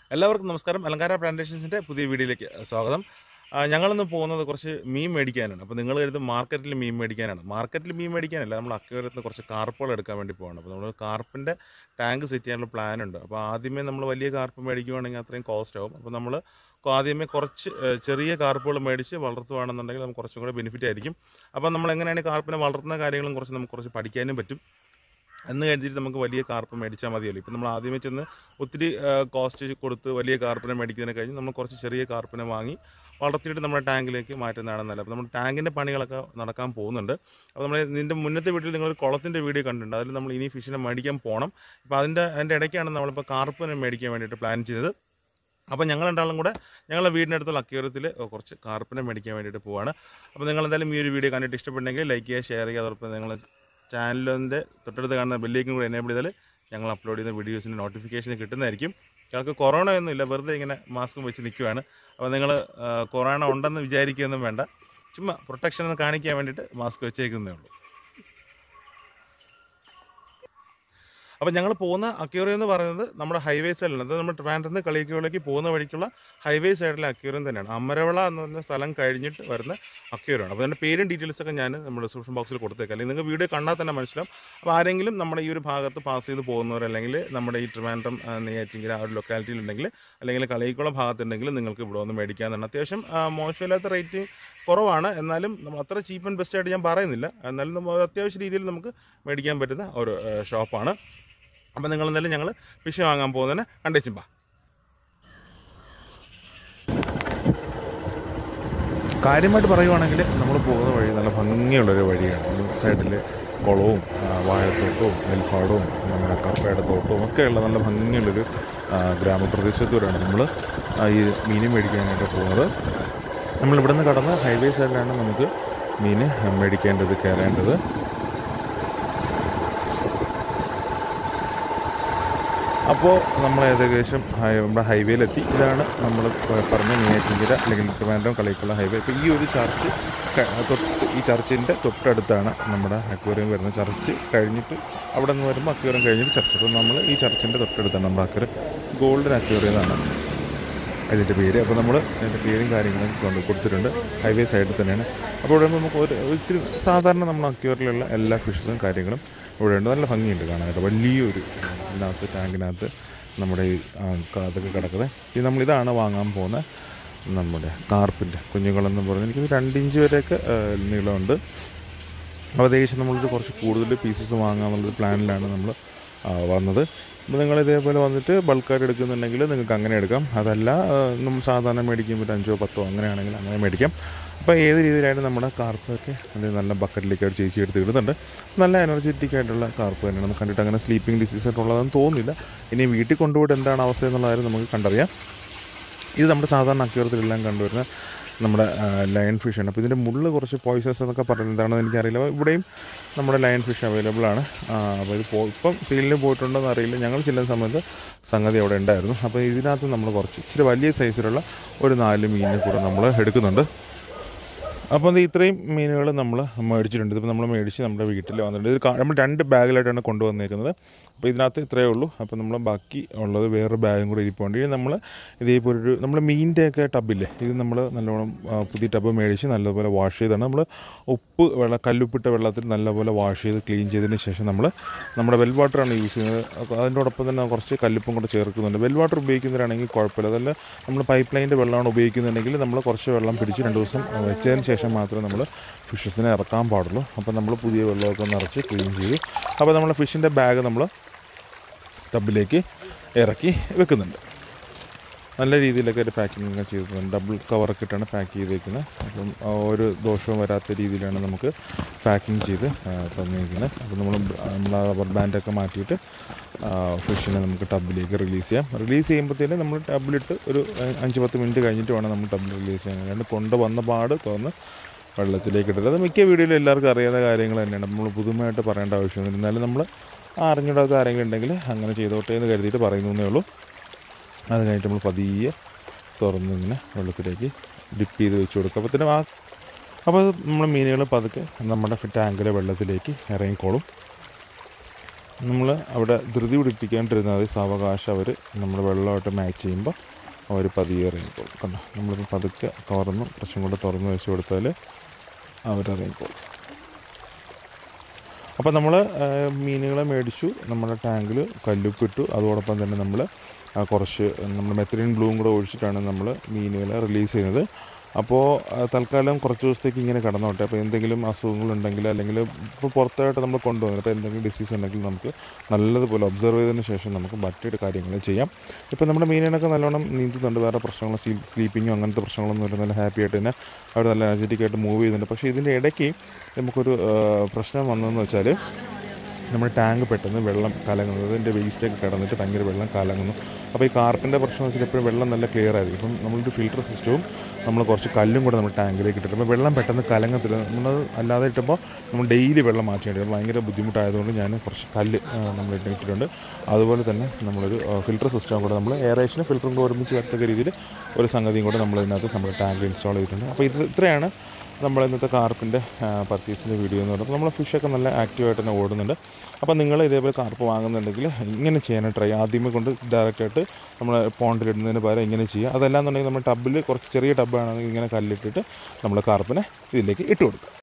എല്ലാവർക്കും നമസ്കാരം അലങ്കാര പ്ലാന്റേഷൻസിൻ്റെ പുതിയ വീഡിയോയിലേക്ക് സ്വാഗതം ആ, ഞങ്ങളിന്ന് പോകുന്നത് കുറച്ച് മീൻ മേടിക്കാനാണ് അപ്പോൾ നിങ്ങൾ കരുതും മാർക്കറ്റിൽ മീൻ മേടിക്കാനാണ് മാർക്കറ്റിൽ മീൻ മേടിക്കാനല്ല നമ്മൾ അക്വേറിയത്തിൽ നിന്ന് കുറച്ച് കാർപ്പുകൾ എടുക്കാൻ വേണ്ടി പോകണം അപ്പോൾ നമ്മൾ കാർപ്പിൻ്റെ ടാങ്ക് സെറ്റ് ചെയ്യാനുള്ള പ്ലാൻ ഉണ്ട് അപ്പോൾ ആദ്യമേ നമ്മൾ വലിയ കാർപ്പ് മേടിക്കുവാണെങ്കിൽ അത്രയും കോസ്റ്റ് ആവും അപ്പോൾ നമ്മൾ ആദ്യമേ കുറച്ച് ഏഹ്, ചെറിയ കാർപ്പുകൾ മേടിച്ച് വളർത്തുകയാണെന്നുണ്ടെങ്കിൽ നമുക്ക് കുറച്ചും കൂടെ ബെനിഫിറ്റ് ആയിരിക്കും അപ്പോൾ നമ്മൾ എങ്ങനെയാണ് ഈ കാർപ്പിനെ വളർത്തുന്ന കാര്യങ്ങളും കുറച്ച് നമുക്ക് കുറച്ച് പഠിക്കാനും പറ്റും എന്ന് കരുതിയിട്ട് നമുക്ക് വലിയ കാർപ്പ് മേടിച്ചാൽ മതിയല്ലോ ഇപ്പം നമ്മൾ ആദ്യമേ ചെന്ന് ഒത്തിരി കോസ്റ്റ് കൊടുത്ത് വലിയ കാർപ്പിനെ മേടിക്കുന്നതിന് കഴിഞ്ഞ് നമ്മൾ കുറച്ച് ചെറിയ കാർപ്പിനെ വാങ്ങി വളർത്തിയിട്ട് നമ്മുടെ ടാങ്കിലേക്ക് മാറ്റുന്നതാണ് നല്ലത് അപ്പോൾ നമ്മൾ ടാങ്കിൻ്റെ പണികളൊക്കെ നടക്കാൻ പോകുന്നുണ്ട് അപ്പോൾ നമ്മൾ ഇതിൻ്റെ മുന്നത്തെ വീട്ടിൽ നിങ്ങളൊരു കുളത്തിൻ്റെ വീഡിയോ കണ്ടിട്ടുണ്ട് അതിൽ നമ്മൾ ഇനി ഫിഷിനെ മേടിക്കാൻ പോകണം അപ്പോൾ അതിൻ്റെ അതിൻ്റെ ഇടയ്ക്കാണ് നമ്മളിപ്പോൾ കാർപ്പിനെ മേടിക്കാൻ വേണ്ടിയിട്ട് പ്ലാൻ ചെയ്തത് അപ്പോൾ ഞങ്ങൾ രണ്ടാളും കൂടെ ഞങ്ങളുടെ വീടിനടുത്തുള്ള അക്യൂരത്തിൽ കുറച്ച് കാർപ്പിനെ മേടിക്കാൻ വേണ്ടിയിട്ട് പോവാണ് അപ്പോൾ നിങ്ങൾ എന്തായാലും ഈ ഒരു വീഡിയോ കണ്ടിട്ട് ഇഷ്ടപ്പെട്ടെങ്കിൽ ലൈക്ക് ചെയ്യുക ഷെയർ ചെയ്യുക അതോടൊപ്പം നിങ്ങൾ ചാനലിൻ്റെ തൊട്ടടുത്ത് കാണുന്ന ബെല്ലേക്കും കൂടെ എനേബിൾ ചെയ്താൽ ഞങ്ങൾ അപ്ലോഡ് ചെയ്യുന്ന വീഡിയോസിൻ്റെ നോട്ടിഫിക്കേഷൻ കിട്ടുന്നതായിരിക്കും ഞങ്ങൾക്ക് കൊറോണ ഒന്നുമില്ല വെറുതെ ഇങ്ങനെ മാസ്കും വെച്ച് നിൽക്കുവാണ് അപ്പോൾ നിങ്ങൾ കൊറോണ ഉണ്ടെന്ന് വിചാരിക്കുകയൊന്നും വേണ്ട ചുമ്മാ പ്രൊട്ടക്ഷൻ ഒന്ന് കാണിക്കാൻ വേണ്ടിയിട്ട് മാസ്ക് വെച്ചേക്കുന്നേ ഉള്ളൂ അപ്പോൾ ഞങ്ങൾ പോകുന്ന അക്യൂറിയം എന്ന് പറയുന്നത് നമ്മുടെ ഹൈവേ സൈഡിലാണ് അത് നമ്മുടെ ട്രിവാൻഡ്രത്ത് നിന്ന് കളിക്കോളേക്ക് പോകുന്ന വഴിക്കുള്ള ഹൈവേ സൈഡിലെ അക്യൂറിയം തന്നെയാണ് അമരവള എന്ന് പറഞ്ഞ സ്ഥലം കഴിഞ്ഞിട്ട് വരുന്ന അക്യൂറിയാണ് അപ്പോൾ അതിൻ്റെ പേരും ഡീറ്റെയിൽസ് ഒക്കെ ഞാൻ നമ്മുടെ ഡിസ്ക്രിപ്ഷൻ ബോക്സിൽ കൊടുത്തേക്കാം അല്ലെങ്കിൽ നിങ്ങൾക്ക് വീഡിയോ കണ്ടാൽ തന്നെ മനസ്സിലാവും അപ്പോൾ ആരെങ്കിലും നമ്മുടെ ഈ ഒരു ഭാഗത്ത് പാസ് ചെയ്ത് പോകുന്നവർ അല്ലെങ്കിൽ നമ്മുടെ ഈ ട്രിവാൻഡ്രം ആ, നെയ്യാറ്റിങ്കര ആ ഒരു ലൊക്കാലിറ്റിയിൽ ഉണ്ടെങ്കിൽ അല്ലെങ്കിൽ കളിയിക്കുളം ഭാഗത്തുണ്ടെങ്കിൽ നിങ്ങൾക്ക് ഇവിടെ വന്ന് മേടിക്കാമെന്നാണ് അത്യാവശ്യം ആ, മോശമില്ലാത്ത റേറ്റ് കുറവാണ് എന്നാലും നമ്മൾ അത്ര ചീപ്പ് ആൻഡ് ബെസ്റ്റ് ആയിട്ട് ഞാൻ പറയുന്നില്ല എന്നാലും നമ്മൾ അത്യാവശ്യ രീതിയിൽ നമുക്ക് മേടിക്കാൻ പറ്റുന്ന ഒരു ആ, ഷോപ്പാണ് അപ്പം നിങ്ങൾ എന്തായാലും ഞങ്ങൾ ഫിഷ് വാങ്ങാൻ പോകുന്നതിന് കണ്ടേച്ചുമ്പാ കാര്യമായിട്ട് പറയുവാണെങ്കിൽ നമ്മൾ പോകുന്ന വഴി നല്ല ഭംഗിയുള്ളൊരു വഴിയാണ് ഒരു സൈഡിൽ കുളവും ആ, വാഴത്തോട്ടവും നെൽപ്പാടവും നമ്മുടെ കപ്പയുടെ തോട്ടവും ഒക്കെയുള്ള നല്ല ഭംഗിയുള്ളൊരു ആ, ഗ്രാമപ്രദേശത്തൂടെയാണ് നമ്മൾ ഈ മീൻ മേടിക്കാനായിട്ട് പോകുന്നത് നമ്മൾ ഇവിടുന്ന് കടന്ന് ഹൈവേ സൈഡിലാണ് നമുക്ക് മീൻ മേടിക്കേണ്ടത് കയറേണ്ടത് അപ്പോൾ നമ്മൾ ഏകദേശം ഹൈ നമ്മുടെ ഹൈവേയിലെത്തി ഇതാണ് നമ്മൾ പറഞ്ഞ നെയ്യാറ്റിൻകര അല്ലെങ്കിൽ ട്രിവാൻഡ്രം കളിക്കുള്ള ഹൈവേ ഇപ്പോൾ ഈ ഒരു ചർച്ച് ക- തൊട്ട് ഈ ചർച്ചിൻ്റെ തൊട്ടടുത്താണ് നമ്മുടെ അക്വേറിയം വരുന്ന ചർച്ച് കഴിഞ്ഞിട്ട് അവിടെ നിന്ന് വരുമ്പോൾ അക്വേറിയം കഴിഞ്ഞിട്ട് ചർച്ച് അപ്പോൾ നമ്മൾ ഈ ചർച്ചിൻ്റെ തൊട്ടടുത്താണ് നമ്മുടെ അക്വേറിയം ഗോൾഡൻ അക്വേറിയം എന്നാണ് അതിൻ്റെ പേര് അപ്പോൾ നമ്മൾ അതിൻ്റെ പേരും കാര്യങ്ങളും കൊണ്ട് കൊടുത്തിട്ടുണ്ട് ഹൈവേ സൈഡിൽ തന്നെയാണ് അപ്പോൾ ഇവിടെ നമുക്ക് ഒരു ഒത്തിരി സാധാരണ നമ്മൾ അക്യൂറിലുള്ള എല്ലാ ഫിഷസും കാര്യങ്ങളും ഇവിടെ ഉണ്ട് നല്ല ഭംഗിയുണ്ട് കാണാനായിട്ട് വലിയൊരു ഇതിനകത്ത് ടാങ്കിനകത്ത് നമ്മുടെ ഈ ആ, ക- അതൊക്കെ കിടക്കുന്നത് ഇത് നമ്മളിതാണ് വാങ്ങാൻ പോകുന്ന നമ്മുടെ കാർപ്പിൻ്റെ കുഞ്ഞുങ്ങളെന്ന് പറഞ്ഞാൽ എനിക്കൊരു രണ്ടിഞ്ച് വരെയൊക്കെ ആ, നീളമുണ്ട് അപ്പോൾ ഏകദേശം നമ്മളിത് കുറച്ച് കൂടുതൽ പീസസ് വാങ്ങാമെന്നുള്ളൊരു പ്ലാനിലാണ് നമ്മൾ ആ, വന്നത് അപ്പോൾ നിങ്ങൾ ഇതേപോലെ വന്നിട്ട് ബൾക്കായിട്ട് എടുക്കുന്നുണ്ടെങ്കിൽ നിങ്ങൾക്ക് അങ്ങനെ എടുക്കാം അതല്ല ആ, നമ്മൾ സാധാരണ മേടിക്കുമ്പോൾ ഒരു അഞ്ചോ പത്തോ അങ്ങനെയാണെങ്കിൽ അങ്ങനെ മേടിക്കാം അപ്പോൾ ഏത് രീതിയിലായാലും നമ്മുടെ കാർപ്പൊക്കെ അത് നല്ല ബക്കറ്റിലേക്കായിട്ട് ചേച്ചി എടുത്ത് ഇടുന്നുണ്ട് നല്ല എനർജറ്റിക് ആയിട്ടുള്ള കാർപ്പ് തന്നെയാണ് നമുക്ക് കണ്ടിട്ട് അങ്ങനെ സ്ലീപ്പിംഗ് ഡിസീസ് ആയിട്ടുള്ളതെന്ന് തോന്നുന്നില്ല ഇനി വീട്ടിൽ കൊണ്ടുപോയിട്ട് എന്താണ് അവസ്ഥ എന്നുള്ള കാര്യം നമുക്ക് കണ്ടറിയാം ഇത് നമ്മുടെ സാധാരണ അക്യൂറത്തിലെല്ലാം കണ്ടുവരുന്ന നമ്മുടെ ലയൺ ഫിഷാണ് അപ്പോൾ ഇതിൻ്റെ മുള്ള് കുറച്ച് പോയിസസ് എന്നൊക്കെ പറയുന്നത് എന്താണെന്ന് എനിക്കറിയില്ല അപ്പോൾ ഇവിടെയും നമ്മുടെ ലയൺ ഫിഷ് അവൈലബിൾ ആണ് ആ, അപ്പോൾ ഇത് പോ ഇപ്പം സെയിലിന് പോയിട്ടുണ്ടോ എന്ന് അറിയില്ല ഞങ്ങൾ ചെല്ലുന്ന സമയത്ത് സംഗതി അവിടെ ഉണ്ടായിരുന്നു അപ്പോൾ ഇതിനകത്ത് നമ്മൾ കുറച്ച് ഇച്ചിരി വലിയ സൈസിലുള്ള ഒരു നാല് മീനിനെ കൂടെ നമ്മൾ എടുക്കുന്നുണ്ട് അപ്പോൾ ഇത് ഇത്രയും മീനുകൾ നമ്മൾ മേടിച്ചിട്ടുണ്ട് ഇതിപ്പോൾ നമ്മൾ മേടിച്ച് നമ്മുടെ വീട്ടിൽ വന്നിട്ടുണ്ട് ഇത് കാ- നമ്മൾ രണ്ട് ബാഗിലായിട്ടാണ് കൊണ്ടുവന്നേക്കുന്നത് അപ്പോൾ ഇതിനകത്ത് ഇത്രയേ ഉള്ളൂ അപ്പോൾ നമ്മൾ ബാക്കി ഉള്ളത് വേറെ ബാഗും കൂടി ഇരിപ്പുണ്ട് ഇത് നമ്മൾ ഇതേപോലെ ഒരു നമ്മൾ മീനിൻ്റെയൊക്കെ ടബില്ലേ ഇത് നമ്മൾ നല്ലോണം ആ, പുതിയ ടബ് മേടിച്ച് നല്ലപോലെ വാഷ് ചെയ്താണ് നമ്മൾ ഉപ്പ് വെള്ളം കല്ലുപ്പിട്ട വെള്ളത്തിൽ നല്ലപോലെ വാഷ് ചെയ്ത് ക്ലീൻ ചെയ്തതിന് ശേഷം നമ്മൾ നമ്മുടെ വെൽ വാട്ടറാണ് യൂസ് ചെയ്യുന്നത് അപ്പോൾ അതിനോടൊപ്പം തന്നെ കുറച്ച് കല്ലുപ്പും കൂടെ ചേർക്കുന്നുണ്ട് വെൽ വാട്ടർ ഉപയോഗിക്കുന്നവരാണെങ്കിൽ കുഴപ്പമില്ല അതല്ല നമ്മൾ പൈപ്പ് ലൈനിൻ്റെ വെള്ളമാണ് ഉപയോഗിക്കുന്നുണ്ടെങ്കിൽ നമ്മൾ കുറച്ച് വെള്ളം പിടിച്ച് രണ്ട് ദിവസം വെച്ചതിന് ശേഷം മാത്രമേ നമ്മൾ ഫിഷസിനെ ഇറക്കാൻ പാടുള്ളൂ അപ്പോൾ നമ്മൾ പുതിയ വെള്ളമൊക്കെ നിറച്ച് ക്ലീൻ ചെയ്തു അപ്പോൾ നമ്മൾ ഫിഷിൻ്റെ ബാഗ് നമ്മൾ ടബിലേക്ക് ഇറക്കി വെക്കുന്നുണ്ട് നല്ല രീതിയിലൊക്കെ ഒരു പാക്കിംഗ് ഒക്കെ ചെയ്തിട്ടുണ്ട് ഡബിൾ കവറൊക്കെ ഇട്ടാണ് പാക്ക് ചെയ്തേക്കുന്നത് അപ്പം ആ ഒരു ദോഷവും വരാത്ത രീതിയിലാണ് നമുക്ക് പാക്കിംഗ് ചെയ്ത് ആ, തന്നിരിക്കുന്നത് അപ്പോൾ നമ്മൾ നമ്മൾ ആ റബ്ബർ ബാൻഡൊക്കെ മാറ്റിയിട്ട് ആ, ഫിഷിനെ നമുക്ക് ടബിലേക്ക് റിലീസ് ചെയ്യാം റിലീസ് ചെയ്യുമ്പോഴത്തേനും നമ്മൾ ടബിലിട്ട് ഒരു അ- അഞ്ച് പത്ത് മിനിറ്റ് കഴിഞ്ഞിട്ട് വേണം നമ്മൾ ടബിൽ റിലീസ് ചെയ്യാൻ അല്ലാണ്ട് കൊണ്ടുവന്ന പാട് തുറന്ന് വെള്ളത്തിലേക്ക് ഇടരുത് അത് മിക്ക വീഡിയോയിലും എല്ലാവർക്കും അറിയാവുന്ന കാര്യങ്ങൾ തന്നെയാണ് നമ്മൾ പുതുമയായിട്ട് പറയേണ്ട ആവശ്യമൊന്നുമില്ല എന്നാലും നമ്മൾ അറിഞ്ഞിടാത്ത ആരെങ്കിലും ഉണ്ടെങ്കിൽ അങ്ങനെ ചെയ്തോട്ടെ എന്ന് കരുതിയിട്ട് പറയുന്നേ ഉള്ളൂ അത് കഴിഞ്ഞിട്ട് നമ്മൾ പതിയെ തുറന്ന് ഇങ്ങനെ വെള്ളത്തിലേക്ക് ഡിപ്പ് ചെയ്ത് വെച്ച് കൊടുക്കും അപ്പോൾ തന്നെ ആ അപ്പോൾ അത് നമ്മൾ മീനുകൾ പതുക്കെ നമ്മുടെ ടാങ്കിലെ വെള്ളത്തിലേക്ക് ഇറങ്ങിക്കോളും നമ്മൾ അവിടെ ധൃതി പിടിപ്പിക്കാണ്ടിരുന്നാൽ മതി സാവകാശം അവർ നമ്മൾ വെള്ളമായിട്ട് മാച്ച് ചെയ്യുമ്പോൾ അവർ പതിയെ ഇറങ്ങിക്കോളും കണ്ടോ നമ്മളിപ്പോൾ പതുക്കെ തുറന്ന് കുറച്ചും കൂടെ തുറന്ന് വെച്ച് കൊടുത്താൽ അവരിറങ്ങിക്കോളും അപ്പോൾ നമ്മൾ മീനുകളെ മേടിച്ചു നമ്മുടെ ടാങ്കിൽ കല്ലുപ്പിട്ടു അതോടൊപ്പം തന്നെ നമ്മൾ കുറച്ച് നമ്മൾ മെത്തലിൻ ബ്ലൂവും കൂടെ ഒഴിച്ചിട്ടാണ് നമ്മൾ മീനുകളെ റിലീസ് ചെയ്യുന്നത് അപ്പോൾ ആ, തൽക്കാലം കുറച്ച് ദിവസത്തേക്ക് ഇങ്ങനെ കടന്നോട്ടെ അപ്പോൾ എന്തെങ്കിലും അസുഖങ്ങളുണ്ടെങ്കിൽ അല്ലെങ്കിൽ ഇപ്പോൾ പുറത്തായിട്ട് നമ്മൾ കൊണ്ടുവന്നത് അപ്പോൾ എന്തെങ്കിലും ഡിസീസ് ഉണ്ടെങ്കിൽ നമുക്ക് നല്ലതുപോലെ ഒബ്സർവ് ചെയ്തതിന് ശേഷം നമുക്ക് മറ്റൊരു കാര്യങ്ങൾ ചെയ്യാം ഇപ്പോൾ നമ്മുടെ മീനുകളൊക്കെ നല്ലോണം നീന്തുന്നുണ്ട് വേറെ പ്രശ്നങ്ങളോ സ്ലീ സ്ലീപ്പിങ്ങോ അങ്ങനത്തെ പ്രശ്നങ്ങളൊന്നും ഇല്ല നല്ല ഹാപ്പി ആയിട്ട് തന്നെ അവർ നല്ല എനർജറ്റിക് ആയിട്ട് മൂവ് ചെയ്യുന്നുണ്ട് പക്ഷേ ഇതിൻ്റെ ഇടയ്ക്ക് നമുക്കൊരു ആ, പ്രശ്നം വന്നതെന്ന് വെച്ചാൽ നമ്മുടെ ടാങ്ക് പെട്ടെന്ന് വെള്ളം കലങ്ങുന്നത് അതിൻ്റെ വേസ്റ്റൊക്കെ കിടന്നിട്ട് ഭയങ്കര വെള്ളം കലങ്ങുന്നു അപ്പോൾ ഈ കാർട്ടിൻ്റെ പ്രശ്നം വെച്ചാൽ എപ്പോഴും വെള്ളം നല്ല ക്ലിയർ ആയിരിക്കും ഇപ്പം നമ്മളൊരു ഫിൽട്ടർ സിസ്റ്റവും നമ്മൾ കുറച്ച് കല്ലും കൂടെ നമ്മൾ ടാങ്കിലേക്ക് ഇട്ടിട്ട് അപ്പോൾ വെള്ളം പെട്ടെന്ന് കലങ്ങത്തില്ല നമ്മൾ അല്ലാതെ ഇട്ടപ്പോൾ നമ്മൾ ഡെയിലി വെള്ളം മാറ്റേണ്ടി വരും ഭയങ്കര ബുദ്ധിമുട്ടായതുകൊണ്ട് ഞാൻ കുറച്ച് കല്ല് ആ, നമ്മൾ ഇട്ട് ഇട്ടിട്ടുണ്ട് അതുപോലെ തന്നെ നമ്മളൊരു ഫിൽട്ടർ സിസ്റ്റം കൂടെ നമ്മൾ എയറേഷനും ഫിൽറ്ററും കൂടെ ഒരുമിച്ച് വരത്തക്ക രീതിയിൽ ഒരു സംഗതിയും കൂടെ നമ്മൾ ഇതിനകത്ത് നമ്മുടെ ടാങ്കിൽ ഇൻസ്റ്റാൾ ചെയ്തിട്ടുണ്ട് അപ്പോൾ ഇത് ഇത്രയാണ് നമ്മൾ ഇന്നത്തെ കാർപ്പിൻ്റെ പർച്ചേസിൻ്റെ വീഡിയോ എന്ന് പറയുന്നത് നമ്മൾ ഫിഷൊക്കെ നല്ല ആക്റ്റീവായിട്ട് തന്നെ ഓടുന്നുണ്ട് അപ്പോൾ നിങ്ങൾ ഇതേപോലെ കാർപ്പ് വാങ്ങുന്നുണ്ടെങ്കിൽ ഇങ്ങനെ ചെയ്യാൻ ട്രൈ ആദ്യമേ കൊണ്ട് ഡയറക്റ്റായിട്ട് നമ്മൾ പോണ്ടിലിടുന്നതിന് പകരം ഇങ്ങനെ ചെയ്യുക അതല്ലാന്നുണ്ടെങ്കിൽ നമ്മൾ ടബിൽ കുറച്ച് ചെറിയ ടബാണെങ്കിൽ ഇങ്ങനെ കല്ലിട്ടിട്ട് നമ്മൾ കാർപ്പിനെ ഇതിലേക്ക് ഇട്ട് കൊടുക്കുക